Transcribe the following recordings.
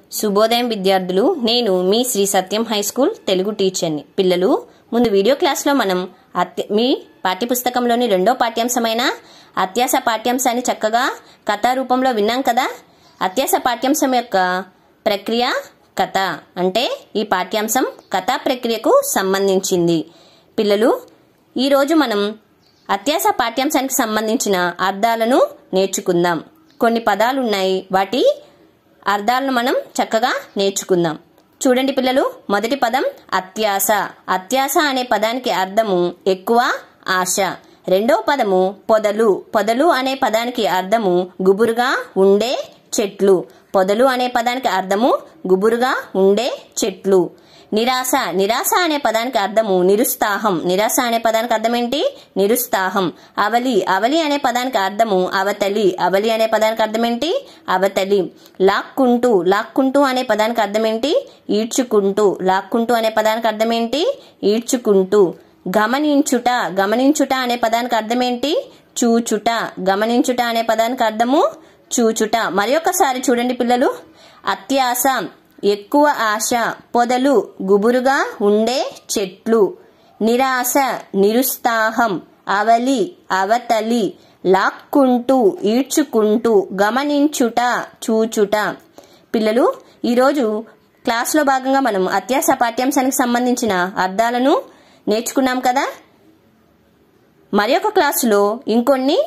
శుభోదయం విద్యార్థులు నేను మీ శ్రీ సత్యం హై స్కూల్ తెలుగు టీచర్ని పిల్లలు ముందు వీడియో క్లాస్లో మనం అత్య మీ పాఠ్యపుస్తకంలోని రెండో పాఠ్యాంశమైన అత్యాస పాఠ్యాంశాన్ని చక్కగా కథా రూపంలో విన్నాం కదా అత్యాస పాఠ్యాంశం యొక్క ప్రక్రియ కథ అంటే ఈ పాఠ్యాంశం కథా ప్రక్రియకు సంబంధించింది పిల్లలు ఈరోజు మనం అత్యాస పాఠ్యాంశానికి సంబంధించిన అర్థాలను నేర్చుకుందాం కొన్ని పదాలు ఉన్నాయి వాటి అర్థాలను మనం చక్కగా నేర్చుకుందాం చూడండి పిల్లలు మొదటి పదం అత్యాస అత్యాస అనే పదానికి అర్థము ఎక్కువ ఆశ రెండో పదము పొదలు పొదలు అనే పదానికి అర్థము గుబురుగా ఉండే చెట్లు పొదలు అనే పదానికి అర్థము గుబురుగా ఉండే చెట్లు నిరాశ నిరాశ అనే పదానికి అర్థము నిరుత్సాహం నిరాశ అనే పదానికి అర్థం ఏంటి నిరుత్సాహం అవలి అవలి అనే పదానికి అర్థము అవతలి అవలి అనే పదానికి అర్థం ఏంటి అవతలి లాక్కుంటూ లాక్కుంటూ అనే పదానికి అర్థం ఏంటి ఈడ్చుకుంటూ లాక్కుంటూ అనే పదానికి అర్థం ఏంటి ఈడ్చుకుంటూ గమనించుట గమనించుట అనే పదానికి అర్థం ఏంటి చూచుట గమనించుట అనే పదానికి అర్థము చూచుట మరి ఒకసారి చూడండి పిల్లలు అత్యాస ఎక్కువ ఆశ పొదలు గుబురుగా ఉండే చెట్లు నిరాశ నిరుత్సాహం అవలి అవతలి లాక్కుంటూ ఈడ్చుకుంటూ గమనించుట చూచుట పిల్లలు ఈరోజు క్లాస్లో భాగంగా మనం అత్యాస పాఠ్యాంశానికి సంబంధించిన అర్థాలను నేర్చుకున్నాం కదా మరి ఒక క్లాసులో ఇంకొన్ని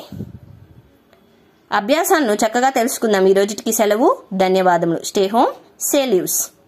అభ్యాసాలను చక్కగా తెలుసుకుందాం ఈ రోజుకి సెలవు ధన్యవాదములు స్టే హోమ్ సే లీవ్స్